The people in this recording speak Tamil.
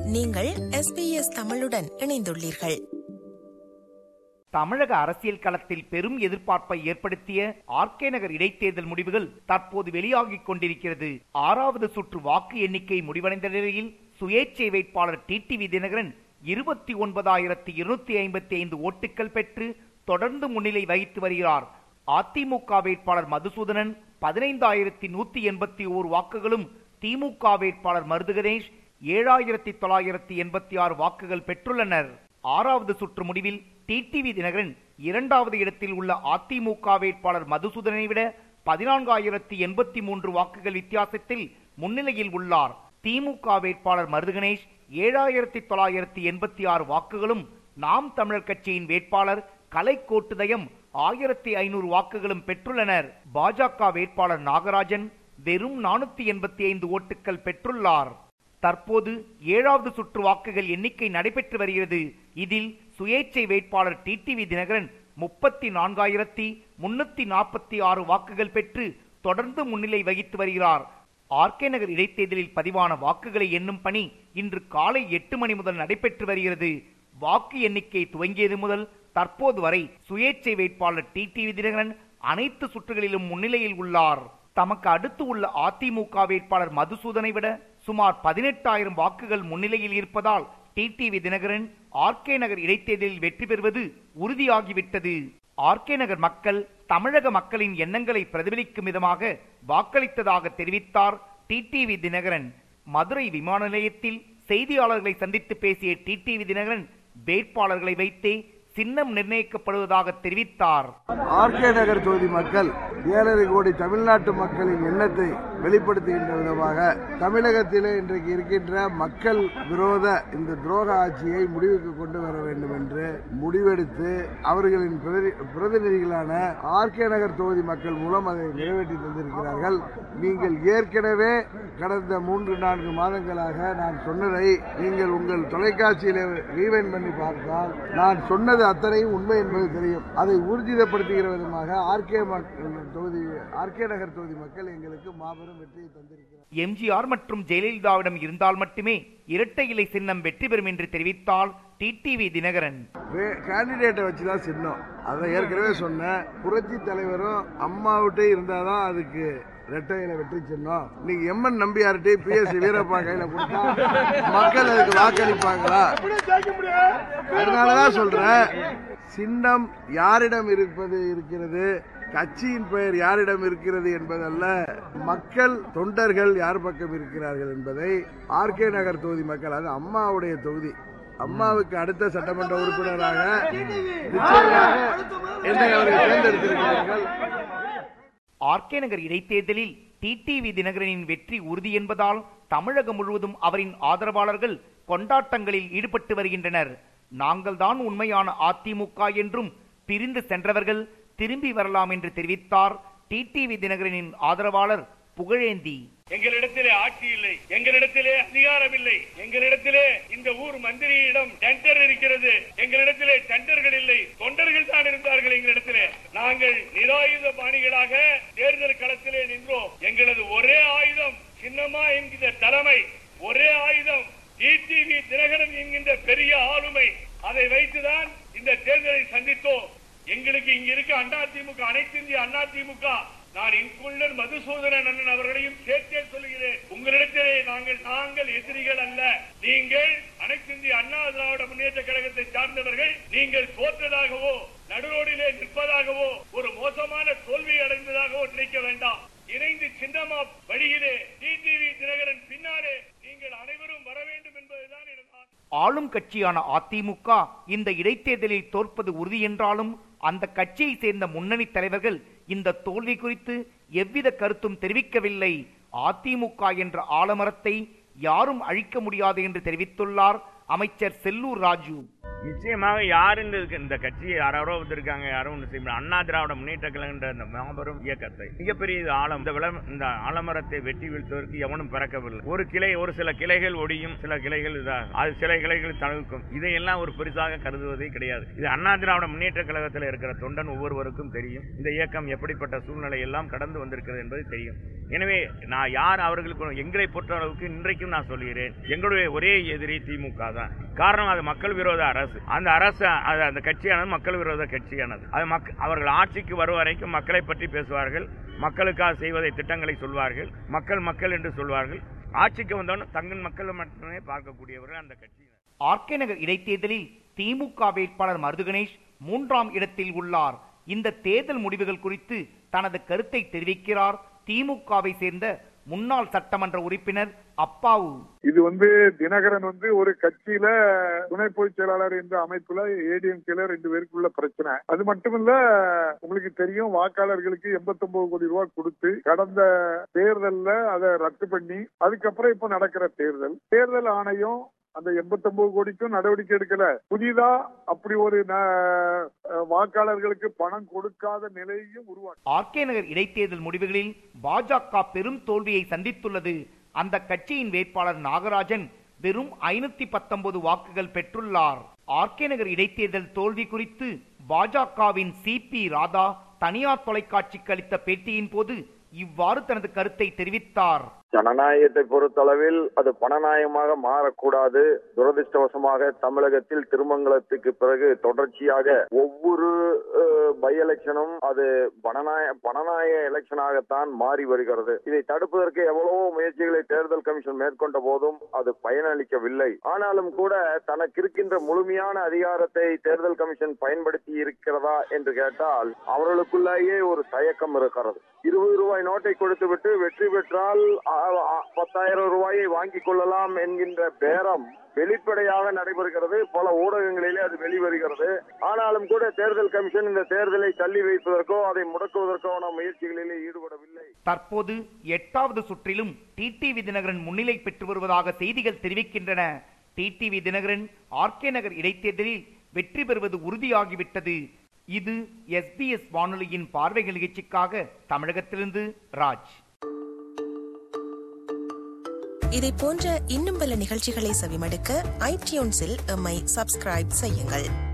நீங்கள் எஸ்பிஎஸ் தமிழுடன் இணைந்துள்ளீர்கள் தமிழக அரசியல் களத்தில் பெரும் எதிர்பார்ப்பை ஏற்படுத்திய ஆர்கே நகர் இடைத்தேர்தல் முடிவுகள் தற்போது வெளியாகிக் கொண்டிருக்கிறது ஆறாவது சுற்று வாக்கு எண்ணிக்கை முடிவடைந்த நிலையில் சுயேட்சை வேட்பாளர் டிடிவி தினகரன் இருபத்தி ஒன்பதாயிரத்தி இருநூத்தி ஐம்பத்தி ஐந்து ஓட்டுகள் பெற்று தொடர்ந்து முன்னிலை வகித்து வருகிறார் அதிமுக வேட்பாளர் மதுசூதனன் பதினைந்தாயிரத்தி நூத்தி எண்பத்தி ஓரு வாக்குகளும் திமுக வேட்பாளர் மருதுகணேஷ் ஏழாயிரத்தி தொள்ளாயிரத்தி எண்பத்தி ஆறு வாக்குகள் பெற்றுள்ளனர் ஆறாவது சுற்று முடிவில் டிடிவி தினகரன் இரண்டாவது இடத்தில் உள்ள அதிமுக வேட்பாளர் மதுசூதனை விட பதினான்காயிரத்தி எண்பத்தி மூன்று வாக்குகள் வித்தியாசத்தில் முன்னிலையில் உள்ளார் திமுக வேட்பாளர் மருதுகணேஷ் ஏழாயிரத்தி தொள்ளாயிரத்தி எண்பத்தி ஆறு வாக்குகளும் நாம் தமிழர் கட்சியின் வேட்பாளர் கலை கோட்டுதயம் ஆயிரத்தி ஐநூறு வாக்குகளும் பெற்றுள்ளனர் பாஜக வேட்பாளர் நாகராஜன் வெறும் நானூத்தி எண்பத்தி ஐந்து ஓட்டுகள் பெற்றுள்ளார் தற்போது ஏழாவது சுற்று வாக்குகள் எண்ணிக்கை நடைபெற்று வருகிறது இதில் சுயேட்சை வேட்பாளர் டிடிவி தினகரன் முப்பத்தி நான்காயிரத்தி முன்னூத்தி நாற்பத்தி ஆறு வாக்குகள் பெற்று தொடர்ந்து முன்னிலை வகித்து வருகிறார் ஆர்கே நகர் இடைத்தேர்தலில் பதிவான வாக்குகளை எண்ணும் பணி இன்று காலை எட்டு மணி முதல் நடைபெற்று வருகிறது வாக்கு எண்ணிக்கை துவங்கியது முதல் தற்போது வரை சுயேட்சை வேட்பாளர் டிடிவி தினகரன் அனைத்து சுற்றுகளிலும் முன்னிலையில் உள்ளார் தமக்கு அடுத்து உள்ள அதிமுக வேட்பாளர் மதுசூதனை விட சுமார் பதினெட்டாயிரம் வாக்குகள் முன்னிலையில் இருப்பதால் டிடிவி தினகரன் ஆர்கே நகர் இடைத்தேர்தலில் வெற்றி பெறுவது உறுதியாகிவிட்டது ஆர்கே நகர் மக்கள் தமிழக மக்களின் எண்ணங்களை பிரதிபலிக்கும் விதமாக வாக்களித்ததாக தெரிவித்தார் டிடிவி தினகரன் மதுரை விமான நிலையத்தில் செய்தியாளர்களை சந்தித்து பேசிய டிடிவி தினகரன் வேட்பாளர்களை வைத்தே சின்னம் நிர்ணயிக்கப்படுவதாக தெரிவித்தார் ஆர்கே நகர் தொகுதி மக்கள் ஏழரை கோடி தமிழ்நாட்டு மக்களின் எண்ணத்தை வெளிப்படுத்துகின்ற விதமாக தமிழகத்திலே இன்றைக்கு இருக்கின்ற மக்கள் விரோத இந்த துரோக ஆட்சியை முடிவுக்கு கொண்டு வர வேண்டும் என்று முடிவெடுத்து அவர்களின் பிரதி- பிரதிநிதிகளான ஆர்கே நகர் தொகுதி மக்கள் மூலம் அதை நிறைவேற்றி தந்திருக்கிறார்கள் நீங்கள் ஏற்கனவே கடந்த மூன்று நான்கு மாதங்களாக நான் சொன்னதை நீங்கள் உங்கள் தொலைக்காட்சியிலே ரீவைன் பண்ணி பார்த்தால் நான் சொன்னது அத்தனையும் உண்மை என்பது தெரியும் அதை ஊர்ஜிதப்படுத்துகிற விதமாக ஆர்கே தொகுதி ஆர்கே நகர் தொகுதி மக்கள் எங்களுக்கு மாபெரும் வெற்றியை தந்திருக்கிறார் எம்ஜிஆர் மற்றும் ஜெயலலிதாவிடம் இருந்தால் மட்டுமே இரட்டை இலை சின்னம் வெற்றி பெறும் என்று தெரிவித்தால் டிடிவி தினகரன் கேண்டிடேட்டை வச்சு தான் சின்னம் அதை ஏற்கனவே சொன்னேன் புரட்சி தலைவரும் அம்மாவிட்டே இருந்தாதான் அதுக்கு ரெட்டையில வெற்றி சின்னம் நீங்க எம்என் நம்பியார்கிட்ட பி எஸ் வீரப்பா கையில கொடுத்தா மக்கள் அதுக்கு வாக்களிப்பாங்களா அதனாலதான் சொல்றேன் சின்னம் யாரிடம் இருப்பது இருக்கிறது கட்சியின் பெயர் யாரிடம் இருக்கிறது என்பதல்ல மக்கள் தொண்டர்கள் யார் பக்கம் இருக்கிறார்கள் என்பதை ஆர்கே நகர் தொகுதி மக்கள் அது அம்மாவுடைய தொகுதி அம்மாவுக்கு அடுத்த சட்டமன்ற உறுப்பினராக நிச்சயமாக என்னை அவர்கள் தேர்ந்தெடுத்திருக்கிறார்கள் ஆர்கே நகர் இடைத்தேர்தலில் டிடிவி தினகரனின் வெற்றி உறுதி என்பதால் தமிழகம் முழுவதும் அவரின் ஆதரவாளர்கள் கொண்டாட்டங்களில் ஈடுபட்டு வருகின்றனர் நாங்கள்தான் உண்மையான அதிமுக என்றும் பிரிந்து சென்றவர்கள் திரும்பி வரலாம் என்று தெரிவித்தார் டிடிவி தினகரனின் ஆதரவாளர் புகழேந்தி எங்களிடத்திலே ஆட்சி இல்லை எங்களிடத்திலே அதிகாரம் இல்லை எங்களிடத்திலே இந்த ஊர் மந்திரியிடம் டெண்டர் இருக்கிறது எங்களிடத்திலே டெண்டர்கள் இல்லை தொண்டர்கள் தான் இருந்தார்கள் எங்களிடத்திலே நாங்கள் நிராயுத பாணிகளாக தேர்தல் களத்திலே நின்றோம் எங்களது ஒரே ஆயுதம் சின்னமா என்கிற தலைமை ஒரே ஆயுதம் டிடிவி தினகரன் என்கின்ற பெரிய ஆளுமை அதை வைத்துதான் இந்த தேர்தலை சந்தித்தோம் எங்களுக்கு இங்க இருக்க அண்ணா திமுக அனைத்து இந்திய அண்ணா திமுக நான் இன்குள்ளர் மதுசூதனன் அண்ணன் அவர்களையும் சேர்த்தே சொல்கிறேன் உங்களிடத்திலே நாங்கள் நாங்கள் எதிரிகள் அல்ல நீங்கள் அனைத்து இந்திய அண்ணா திராவிட முன்னேற்ற கழகத்தை சார்ந்தவர்கள் நீங்கள் தோற்றதாகவோ நடுரோடிலே நிற்பதாகவோ ஒரு மோசமான தோல்வி அடைந்ததாகவோ நினைக்க வேண்டாம் இணைந்து சின்னமா வழியிலே டிடிவி தினகரன் பின்னாலே நீங்கள் அனைவரும் வர வேண்டும் என்பதுதான் எனது ஆசை. ஆளும் கட்சியான அதிமுக இந்த இடைத்தேர்தலில் தோற்பது உறுதி என்றாலும் அந்த கட்சியை சேர்ந்த முன்னணி தலைவர்கள் இந்த தோல்வி குறித்து எவ்வித கருத்தும் தெரிவிக்கவில்லை அதிமுக என்ற ஆலமரத்தை யாரும் அழிக்க முடியாது என்று தெரிவித்துள்ளார் அமைச்சர் செல்லூர் ராஜு நிச்சயமாக யார் இந்த இந்த கட்சியை யாரோ இருக்காங்க யாரும் ஒன்று செய்ய முடியாது. அண்ணா திராவிட முன்னேற்ற கழகன்ற இந்த மாபெரும் இயக்கத்தை மிகப்பெரிய இது ஆழம் இந்த விளம் இந்த ஆலமரத்தை வெட்டி வீழ்த்துவதற்கு எவனும் பிறக்கவில்லை ஒரு கிளை ஒரு சில கிளைகள் ஒடியும் சில கிளைகள் இதாக அது சில கிளைகள் தழுக்கும் இதையெல்லாம் ஒரு பெருசாக கருதுவதே கிடையாது இது அண்ணா திராவிட முன்னேற்ற கழகத்தில் இருக்கிற தொண்டன் ஒவ்வொருவருக்கும் தெரியும் இந்த இயக்கம் எப்படிப்பட்ட சூழ்நிலை எல்லாம் கடந்து வந்திருக்கிறது என்பது தெரியும் எனவே நான் யார் அவர்களுக்கு எங்களை பொறுத்தளவுக்கு இன்றைக்கும் நான் சொல்கிறேன் எங்களுடைய ஒரே எதிரி திமுக தான் காரணம் அது மக்கள் விரோத அரசு அந்த அரசு அது அந்த கட்சியானது மக்கள் விரோத கட்சியானது அது மக் அவர்கள் ஆட்சிக்கு வரும் வரைக்கும் மக்களை பற்றி பேசுவார்கள் மக்களுக்காக செய்வதை திட்டங்களை சொல்வார்கள் மக்கள் மக்கள் என்று சொல்வார்கள் ஆட்சிக்கு வந்தவொடனே தங்கள் மக்கள் மட்டுமே பார்க்கக்கூடியவர்கள் அந்த கட்சி ஆர்கே நகர் இடைத்தேர்தலில் திமுக வேட்பாளர் மருது கணேஷ் மூன்றாம் இடத்தில் உள்ளார் இந்த தேர்தல் முடிவுகள் குறித்து தனது கருத்தை தெரிவிக்கிறார் திமுகவை சேர்ந்த முன்னாள் சட்டமன்ற உறுப்பினர் அப்பாவு இது வந்து தினகரன் வந்து ஒரு கட்சியில துணை பொதுச் செயலாளர் என்ற அமைப்புல ஏடிஎம்கேல ரெண்டு பேருக்குள்ள பிரச்சனை அது மட்டுமல்ல உங்களுக்கு தெரியும் வாக்காளர்களுக்கு 89 கோடி ரூபாய் கொடுத்து கடந்த தேர்தல்ல அதை ரத்து பண்ணி அதுக்கப்புறம் இப்ப நடக்கிற தேர்தல் தேர்தல் ஆணையம் அந்த 89 கோடிக்கும் நடவடிக்கை எடுக்கல புதிதா அப்படி ஒரு ந- வாக்காளர்களுக்கு பணம் கொடுக்காத நிலையையும் உருவாக்கி ஆர்கே நகர் இடைத்தேர்தல் முடிவுகளில் பாஜக பெரும் தோல்வியை சந்தித்துள்ளது அந்த கட்சியின் வேட்பாளர் நாகராஜன் வெறும் ஐநூத்தி பத்தொன்பது வாக்குகள் பெற்றுள்ளார் ஆர்கே நகர் இடைத்தேர்தல் தோல்வி குறித்து பாஜகவின் சி பி ராதா தனியார் தொலைக்காட்சிக்கு அளித்த பேட்டியின் போது இவ்வாறு தனது கருத்தை தெரிவித்தார் ஜனநாயகத்தை பொறுத்தளவில் அது பணநாயகமாக மாறக்கூடாது துரதிருஷ்டவசமாக தமிழகத்தில் திருமங்கலத்துக்கு பிறகு தொடர்ச்சியாக ஒவ்வொரு பை எலெக்ஷனும் அது பணநாய பணநாயக எலெக்ஷனாகத்தான் மாறி வருகிறது இதை தடுப்பதற்கு எவ்வளவோ முயற்சிகளை தேர்தல் கமிஷன் மேற்கொண்ட போதும் அது பயனளிக்கவில்லை ஆனாலும் கூட தனக்கு இருக்கின்ற முழுமையான அதிகாரத்தை தேர்தல் கமிஷன் பயன்படுத்தி இருக்கிறதா என்று கேட்டால் அவர்களுக்குள்ளேயே ஒரு தயக்கம் இருக்கிறது இருபது ரூபாய் நோட்டை கொடுத்துவிட்டு வெற்றி பெற்றால் ஆ, ஆ, பத்தாயிரம் ரூபாயை வாங்கிக் கொள்ளலாம் என்கின்ற பேரம் வெளிப்படையாக நடைபெறுகிறது பல ஊடகங்களிலே அது வெளிவருகிறது ஆனாலும் கூட தேர்தல் கமிஷன் இந்த தேர்தலை தள்ளி வைப்பதற்கோ அதை முடக்குவதற்கான முயற்சிகளிலே ஈடுபடவில்லை தற்போது எட்டாவது சுற்றிலும் டிடிவி தினகரன் முன்னிலை பெற்று வருவதாக செய்திகள் தெரிவிக்கின்றன டிடிவி தினகரன் ஆர்கே நகர் இடைத்தேர்தலில் வெற்றி பெறுவது உறுதியாகிவிட்டது இது எஸ்பிஎஸ் வானொலியின் பார்வைகள் நிகழ்ச்சிக்காக தமிழகத்திலிருந்து ராஜ் இதை போன்ற இன்னும் பல நிகழ்ச்சிகளை செவிமடுக்க ஐடியூன்ஸில் எம்மை சப்ஸ்கிரைப் செய்யுங்கள்